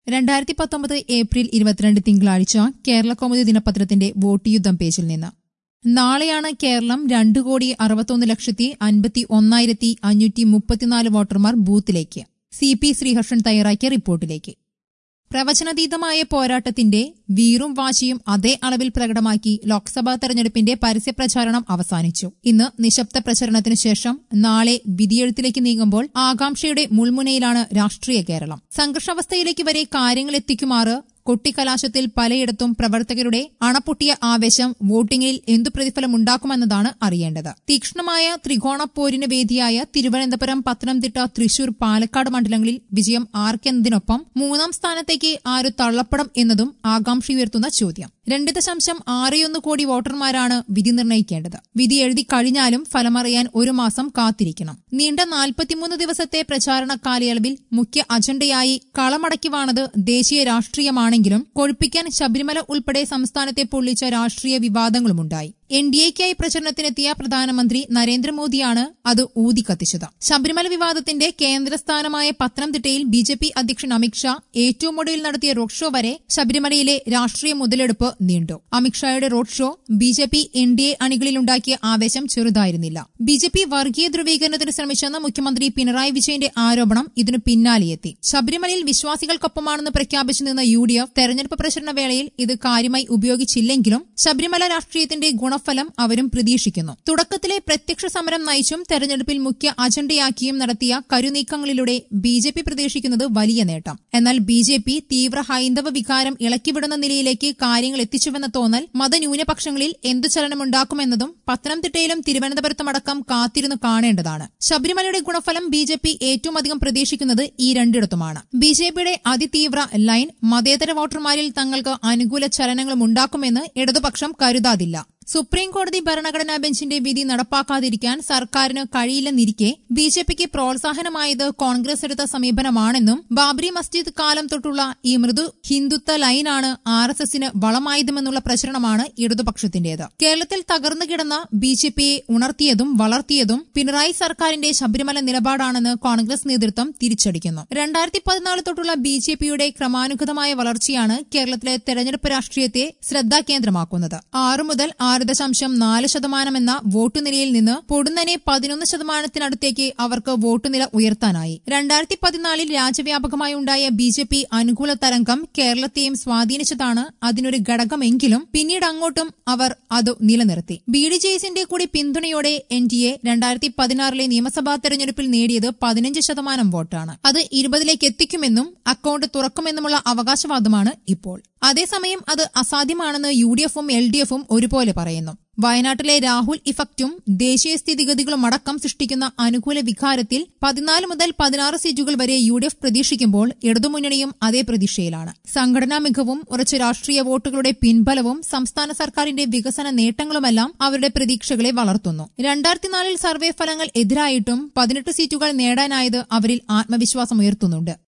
രണ്ടായിരത്തി പത്തൊമ്പത് ഏപ്രിൽ ഇരുപത്തിരണ്ട് തിങ്കളാഴ്ച കേരള കൗമുദി ദിനപത്രത്തിന്റെ വോട്ട് യുദ്ധം പേജിൽ നിന്ന് നാളെയാണ് കേരളം രണ്ട് കോടി അറുപത്തൊന്ന് ലക്ഷത്തി അൻപത്തി ഒന്നായിരത്തി അഞ്ഞൂറ്റി മുപ്പത്തിനാല് വോട്ടർമാർ ബൂത്തിലേക്ക് സി പി ശ്രീഹർഷൻ തയ്യാറാക്കിയ റിപ്പോർട്ടിലേക്ക് പ്രവചനാതീതമായ പോരാട്ടത്തിന്റെ വീറും വാശിയും അതേ അളവിൽ പ്രകടമാക്കി ലോക്സഭാ തെരഞ്ഞെടുപ്പിന്റെ പരസ്യപ്രചാരണം അവസാനിച്ചു ഇന്ന് നിശബ്ദ പ്രചരണത്തിനു ശേഷം നാളെ വിധിയെഴുത്തിലേക്ക് നീങ്ങുമ്പോൾ ആകാംക്ഷയുടെ മുൾമുനയിലാണ് രാഷ്ട്രീയ കേരളം സംഘർഷാവസ്ഥയിലേക്ക് വരെ കാര്യങ്ങൾ എത്തിക്കുമാറ് കൊട്ടിക്കലാശത്തിൽ പലയിടത്തും പ്രവർത്തകരുടെ അണപ്പൊട്ടിയ ആവേശം വോട്ടിംഗിൽ എന്തു പ്രതിഫലമുണ്ടാക്കുമെന്നതാണ് അറിയേണ്ടത് തീക്ഷ്ണമായ ത്രികോണ പോരിന് വേദിയായ തിരുവനന്തപുരം പത്തനംതിട്ട തൃശൂർ പാലക്കാട് മണ്ഡലങ്ങളിൽ വിജയം ആർക്കെന്നതിനൊപ്പം മൂന്നാം സ്ഥാനത്തേക്ക് ആര് തള്ളപ്പെടും എന്നതും ആകാംക്ഷയുയർത്തുന്ന ചോദ്യം രണ്ട് ദശാംശം ആറെയൊന്ന് കോടി വോട്ടർമാരാണ് വിധി നിർണ്ണയിക്കേണ്ടത് വിധി എഴുതി കഴിഞ്ഞാലും ഫലമറിയാൻ ഒരു മാസം കാത്തിരിക്കണം നീണ്ട നാൽപ്പത്തിമൂന്ന് ദിവസത്തെ പ്രചാരണ കാലയളവിൽ മുഖ്യ അജണ്ടയായി കളമടക്കി വാണത് ദേശീയ രാഷ്ട്രീയമാണെങ്കിലും കൊഴുപ്പിക്കാൻ ശബരിമല ഉൾപ്പെടെ സംസ്ഥാനത്തെ പൊള്ളിച്ച രാഷ്ട്രീയ വിവാദങ്ങളുമുണ്ടായി എൻ ഡി എക്കായി പ്രചരണത്തിനെത്തിയ പ്രധാനമന്ത്രി നരേന്ദ്രമോദിയാണ് അത് ഊതിക്കത്തിച്ചത് ശബരിമല വിവാദത്തിന്റെ കേന്ദ്രസ്ഥാനമായ പത്തനംതിട്ടയിൽ ബി ജെ പി അധ്യക്ഷൻ അമിത്ഷാ ഏറ്റവും ഒടുവിൽ നടത്തിയ റോഡ് ഷോ വരെ ശബരിമലയിലെ രാഷ്ട്രീയ മുതലെടുപ്പ് നീണ്ടു അമിത്ഷായുടെ road show B J P N D A അണികളിലുണ്ടാക്കിയ ആവേശം ചെറുതായിരുന്നില്ല ബി ജെ പി വർഗീയ ധ്രുവീകരണത്തിന് ശ്രമിച്ചെന്ന മുഖ്യമന്ത്രി പിണറായി വിജയന്റെ ആരോപണം ഇതിനു പിന്നാലെയെത്തി ശബരിമലയിൽ വിശ്വാസികൾക്കൊപ്പമാണെന്ന് പ്രഖ്യാപിച്ചു നിന്ന യു ഡി എഫ് തെരഞ്ഞെടുപ്പ് പ്രചരണ വേളയിൽ ഇത് കാര്യമായി ഉപയോഗിച്ചില്ലെങ്കിലും ശബരിമല രാഷ്ട്രീയത്തിന്റെ ഗുണഫലം അവരും പ്രതീക്ഷിക്കുന്നു തുടക്കത്തിലെ പ്രത്യക്ഷ സമരം നയിച്ചും തെരഞ്ഞെടുപ്പിൽ മുഖ്യ അജണ്ടയാക്കിയും നടത്തിയ കരുനീക്കങ്ങളിലൂടെ ബി ജെ പി പ്രതീക്ഷിക്കുന്നത് വലിയ നേട്ടം എന്നാൽ ബി ജെ പി തീവ്ര ഹൈന്ദവ വികാരം ഇളക്കിവിടുന്ന നിലയിലേക്ക് കാര്യങ്ങൾ എത്തിച്ചുവെന്ന തോന്നൽ മതന്യൂനപക്ഷങ്ങളിൽ എന്തു ചലനമുണ്ടാക്കുമെന്നതും പത്തനംതിട്ടയിലും തിരുവനന്തപുരത്തുമടക്കം കാത്തിരുന്നു കാണേണ്ടതാണ് ശബരിമലയുടെ ഗുണഫലം ബി ജെ പി ഏറ്റവും അധികം പ്രതീക്ഷിക്കുന്നത് ഈ രണ്ടിടത്തുമാണ് ബി ജെ പിയുടെ അതിതീവ്ര ലൈൻ മതേതര വോട്ടർമാരിൽ തങ്ങൾക്ക് അനുകൂല ചലനങ്ങളും ഉണ്ടാക്കുമെന്ന് ഇടതുപക്ഷം കരുതാതില്ല സുപ്രീം കോടതി ഭരണഘടനാ ബെഞ്ചിന്റെ വിധി നടപ്പാക്കാതിരിക്കാൻ സർക്കാരിന് കഴിയില്ലെന്നിരിക്കെ ബി ജെ പിക്ക് പ്രോത്സാഹനമായത് കോൺഗ്രസ് എടുത്ത സമീപനമാണെന്നും ബാബറി മസ്ജിദ് കാലം തൊട്ടുള്ള ഈ മൃദു ഹിന്ദുത്വ ലൈനാണ് ആർ എസ് എസിന് വളമായതുമെന്നുള്ള പ്രചരണമാണ് ഇടതുപക്ഷത്തിന്റേത് കേരളത്തിൽ തകർന്നു കിടന്ന ബി ജെ പിയെ ഉണർത്തിയതും വളർത്തിയതും പിണറായി സർക്കാരിന്റെ ശബരിമല നിലപാടാണെന്ന് കോൺഗ്രസ് നേതൃത്വം തിരിച്ചടിക്കുന്നു രണ്ടായിരത്തി പതിനാല് തൊട്ടുള്ള ബി ജെ പിയുടെ ക്രമാനുഗതമായ വളർച്ചയാണ് കേരളത്തിലെ തെരഞ്ഞെടുപ്പ് രാഷ്ട്രീയത്തെ ശ്രദ്ധാകേന്ദ്രമാക്കുന്നത് ആറു മുതൽ ആറ് ദശാംശം നാല് ശതമാനം എന്ന വോട്ട് നിലയിൽ നിന്ന് പൊടുന്നനെ പതിനൊന്ന് ശതമാനത്തിനടുത്തേക്ക് അവർക്ക് വോട്ട് നില ഉയർത്താനായി രണ്ടായിരത്തി പതിനാലിൽ രാജ്യവ്യാപകമായി ഉണ്ടായ ബി ജെ പി അനുകൂല തരംഗം കേരളത്തെയും സ്വാധീനിച്ചതാണ് അതിനൊരു ഘടകമെങ്കിലും പിന്നീട് അങ്ങോട്ടും അവർ അത് നിലനിർത്തി ബി ഡി ജെ എസിന്റെ കൂടി പിന്തുണയോടെ എൻ ഡി എ രണ്ടായിരത്തി പതിനാറിലെ നിയമസഭാ തെരഞ്ഞെടുപ്പിൽ നേടിയത് പതിനഞ്ച് ശതമാനം വോട്ടാണ് അത് ഇരുപതിലേക്ക് എത്തിക്കുമെന്നും അക്കൌണ്ട് തുറക്കുമെന്നുമുള്ള അവകാശവാദമാണ് ഇപ്പോൾ അതേസമയം അത് അസാധ്യമാണെന്ന് യു ഡി എഫും എൽ ഡി എഫും ഒരുപോലെ പറയുന്നു വയനാട്ടിലെ രാഹുൽ ഇഫക്റ്റും ദേശീയ സ്ഥിതിഗതികളും അടക്കം സൃഷ്ടിക്കുന്ന അനുകൂല വികാരത്തിൽ പതിനാല് മുതൽ പതിനാറ് സീറ്റുകൾ വരെ യു ഡി എഫ് പ്രതീക്ഷിക്കുമ്പോൾ ഇടതുമുന്നണിയും അതേ പ്രതീക്ഷയിലാണ് സംഘടനാ മികവും ഉറച്ച രാഷ്ട്രീയ വോട്ടുകളുടെ പിൻബലവും സംസ്ഥാന സർക്കാരിന്റെ വികസന നേട്ടങ്ങളുമെല്ലാം അവരുടെ പ്രതീക്ഷകളെ വളർത്തുന്നു രണ്ടായിരത്തിനാലിൽ സർവേ ഫലങ്ങൾ എതിരായിട്ടും പതിനെട്ട് സീറ്റുകൾ നേടാനായത് അവരിൽ ആത്മവിശ്വാസം ഉയർത്തുന്നുണ്ട്